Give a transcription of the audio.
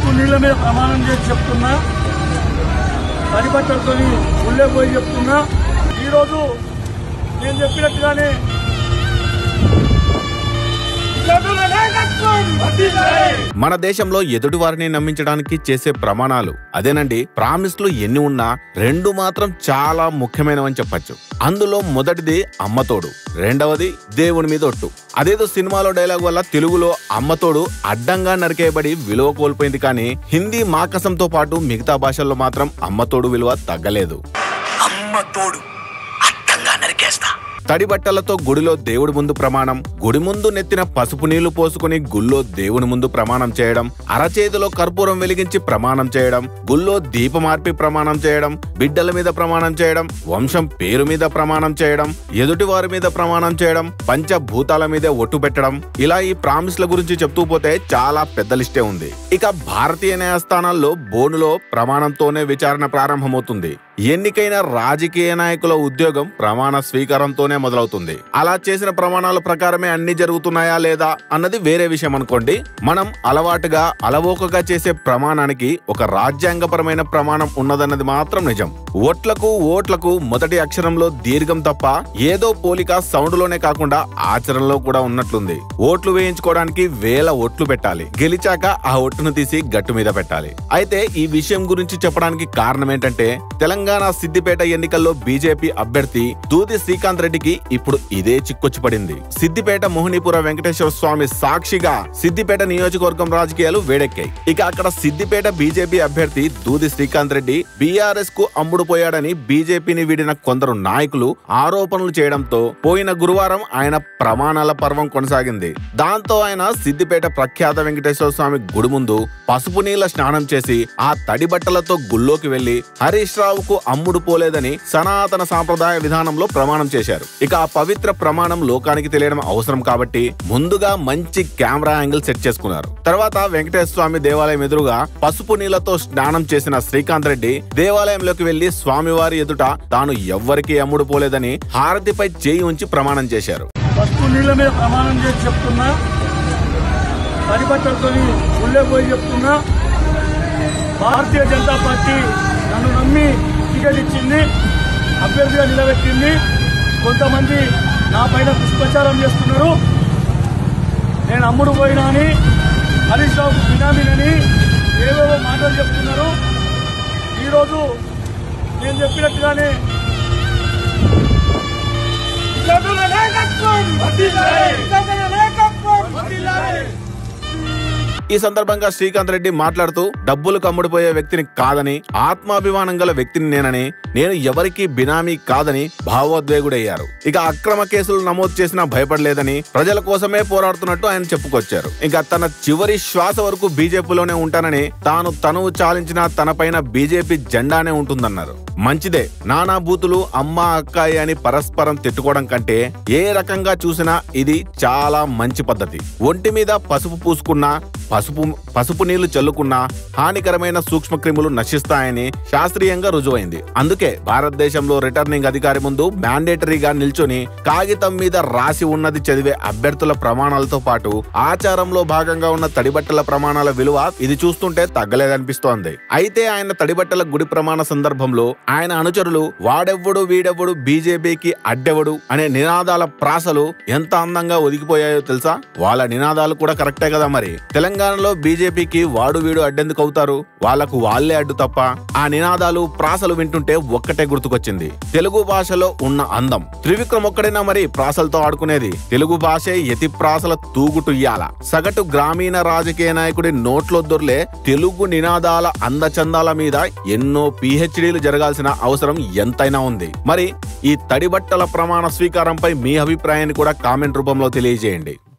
పసుపు నీళ్ళ మీద ప్రమాణం చేసి చెప్తున్నా పని బట్టలతో ఉళ్ళే పోయి చెప్తున్నా ఈరోజు నేను చెప్పినట్టుగానే జగన్ నాయకత్వం వర్ధిల్లాలి. మన దేశంలో ఎదుటి వారిని నమ్మించడానికి చేసే ప్రమాణాలు అదేనండి ప్రామిస్లు ఎన్ని ఉన్నా రెండు మాత్రం చాలా ముఖ్యమైనవని చెప్పొచ్చు అందులో మొదటిది అమ్మతోడు రెండవది దేవుని మీద ఒట్టు అదేదో సినిమాలో డైలాగ్ వల్ల తెలుగులో అమ్మతోడు అడ్డంగా నరికేయబడి విలువ కోల్పోయింది కానీ హిందీ మాకసంతో పాటు మిగతా భాషల్లో మాత్రం అమ్మతోడు విలువ తగ్గలేదు అమ్మ తోడు అడ్డంగా నరికేస్తా తడి బట్టలతో గుడిలో దేవుడి ముందు ప్రమాణం గుడి ముందు నెత్తిన పసుపు నీళ్లు పోసుకుని గుళ్ళో దేవుని ముందు ప్రమాణం చేయడం అరచేతిలో కర్పూరం వెలిగించి ప్రమాణం చేయడం గుళ్ళో దీపమార్పి ప్రమాణం చేయడం బిడ్డల మీద ప్రమాణం చేయడం వంశం పేరు మీద ప్రమాణం చేయడం ఎదుటి వారి మీద ప్రమాణం చేయడం పంచభూతాల మీదే ఒట్టు పెట్టడం ఇలా ఈ ప్రామిస్ల గురించి చెప్తూ పోతే చాలా పెద్ద లిస్టే ఉంది ఇక భారతీయ న్యాయస్థానాల్లో బోనులో ప్రమాణంతోనే విచారణ ప్రారంభమవుతుంది ఎన్నికైన రాజకీయ నాయకుల ఉద్యోగం ప్రమాణ స్వీకారంతోనే మొదలవుతుంది అలా చేసిన ప్రమాణాల ప్రకారమే అన్ని జరుగుతున్నాయా లేదా అన్నది వేరే విషయం అనుకోండి మనం అలవాటుగా అలవోకగా చేసే ప్రమాణానికి ఒక రాజ్యాంగపరమైన ప్రమాణం ఉన్నదన్నది మాత్రం నిజం ఓట్లకు ఓట్లకు మొదటి అక్షరంలో దీర్ఘం తప్ప ఏదో పోలిక సౌండ్ లోనే కాకుండా ఆచరణలో కూడా ఉన్నట్లుంది ఓట్లు వేయించుకోవడానికి వేల ఓట్లు పెట్టాలి గెలిచాక ఆ ఒట్టును తీసి గట్టు మీద పెట్టాలి అయితే ఈ విషయం గురించి చెప్పడానికి కారణం ఏంటంటే తెలంగాణ సిద్దిపేట ఎన్నికల్లో బీజేపీ అభ్యర్థి దూది శ్రీకాంత్ రెడ్డికి ఇప్పుడు ఇదే చిక్కొచ్చి పడింది సిద్దిపేట మోహినీపుర వెంకటేశ్వర స్వామి సాక్షిగా సిద్దిపేట నియోజకవర్గం రాజకీయాలు వేడెక్కాయి ఇక అక్కడ సిద్దిపేట బీజేపీ అభ్యర్థి దూది శ్రీకాంత్ రెడ్డి బీఆర్ఎస్ కు అమ్ముడుపోయాడని బీజేపీని వీడిన కొందరు నాయకులు ఆరోపణలు చేయడంతో పోయిన గురువారం ఆయన ప్రమాణాల పర్వం కొనసాగింది దాంతో ఆయన సిద్దిపేట ప్రఖ్యాత వెంకటేశ్వర స్వామి గుడి ముందు పసుపు నీళ్ల స్నానం చేసి ఆ తడి బట్టలతో గుళ్ళోకి వెళ్లి హరీష్ రావుకు అమ్ముడు పోలేదని సనాతన సాంప్రదాయ విధానంలో ప్రమాణం చేశారు ఇక ఆ పవిత్ర ప్రమాణం లోకానికి తెలియడం అవసరం కాబట్టి ముందుగా మంచి కెమెరా యాంగిల్ సెట్ చేసుకున్నారు తర్వాత వెంకటేశ్వర స్వామి దేవాలయం ఎదురుగా పసుపు నీళ్లతో స్నానం చేసిన శ్రీకాంత్ రెడ్డి దేవాలయంలోకి వెళ్లి స్వామివారి ఎదుట తాను ఎవ్వరికీ అమ్ముడు పోలేదని హారతిపై చేయి ఉంచి ప్రమాణం చేశారు పసుపు నీళ్ళ మీద ప్రమాణం చేసి చెప్తున్నా పని బట్టలతో ఉళ్ళే పోయి చెప్తున్నా భారతీయ జనతా పార్టీ నన్ను నమ్మి టికెట్ ఇచ్చింది అభ్యర్థిగా నిలబెట్టింది కొంతమంది నా పైన దుష్ప్రచారం చేస్తున్నారు నేను అమ్ముడు పోయినా అని హరీష్ రావుకు బినామీనని ఏవేవో మాటలు చెప్తున్నారు ఈరోజు నేను చెప్పినట్టుగానే జగన్ నాయకత్వం వర్ధిల్లాలి. జగన్ నాయకత్వం వర్ధిల్లాలి. ఈ సందర్భంగా శ్రీకాంత్ రెడ్డి మాట్లాడుతూ డబ్బులు కమ్ముడిపోయే వ్యక్తిని కాదని ఆత్మాభిమానం గల వ్యక్తిని నేనని నేను ఎవరికీ బినామీ కాదని భావోద్వేగుడయ్యారు ఇక అక్రమ కేసులు నమోదు చేసినా భయపడలేదని ప్రజల కోసమే పోరాడుతున్నట్టు ఆయన చెప్పుకొచ్చారు ఇక తన చివరి శ్వాస వరకు బీజేపీలోనే ఉంటానని తాను తనువు చాలించిన తనపైన బీజేపీ జెండానే ఉంటుందన్నారు మంచిదే నానా బూతులు అమ్మ అక్కాయి అని పరస్పరం తిట్టుకోవడం కంటే ఏ రకంగా చూసినా ఇది చాలా మంచి పద్ధతి ఒంటి మీద పసుపు పూసుకున్నా పసుపు పసుపు నీళ్లు చల్లుకున్నా హానికరమైన సూక్ష్మ క్రిములు నశిస్తాయని శాస్త్రీయంగా రుజువైంది అందుకే భారతదేశంలో రిటర్నింగ్ అధికారి ముందు మ్యాండేటరీగా నిల్చొని కాగితం మీద రాసి ఉన్నది చదివే అభ్యర్థుల ప్రమాణాలతో పాటు ఆచారంలో భాగంగా ఉన్న తడిబట్టల ప్రమాణాల విలువ ఇది చూస్తుంటే తగ్గలేదనిపిస్తోంది అయితే ఆయన తడిబట్టల గుడి ప్రమాణ సందర్భంలో ఆయన అనుచరులు వాడెవ్వడు వీడెవ్వడు బీజేపీకి అడ్డెవడు అనే నినాదాల ప్రాసలు ఎంత అందంగా ఒదిగిపోయాయో తెలుసా వాళ్ళ నినాదాలు కూడా కరెక్టే కదా మరి తెలంగాణలో బీజేపీకి వాడు వీడు అడ్డెందుకు అవుతారు వాళ్లకు వాళ్లే అడ్డు తప్ప ఆ నినాదాలు ప్రాసలు వింటుంటే ఒక్కటే గుర్తుకొచ్చింది తెలుగు భాషలో ఉన్న అందం త్రివిక్రమ్ ఒక్కడైనా మరి ప్రాసలతో ఆడుకునేది తెలుగు భాషే యతి ప్రాసల తూగుటుయ్యాల సగటు గ్రామీణ రాజకీయ నాయకుడి నోట్లో దొర్లే తెలుగు నినాదాల అందచందాల మీద ఎన్నో పిహెచ్డీలు జరగాల్సిన అవసరం ఎంతైనా ఉంది మరి ఈ తడిబట్టల ప్రమాణ స్వీకారంపై మీ అభిప్రాయాన్ని కూడా కామెంట్ రూపంలో తెలియజేయండి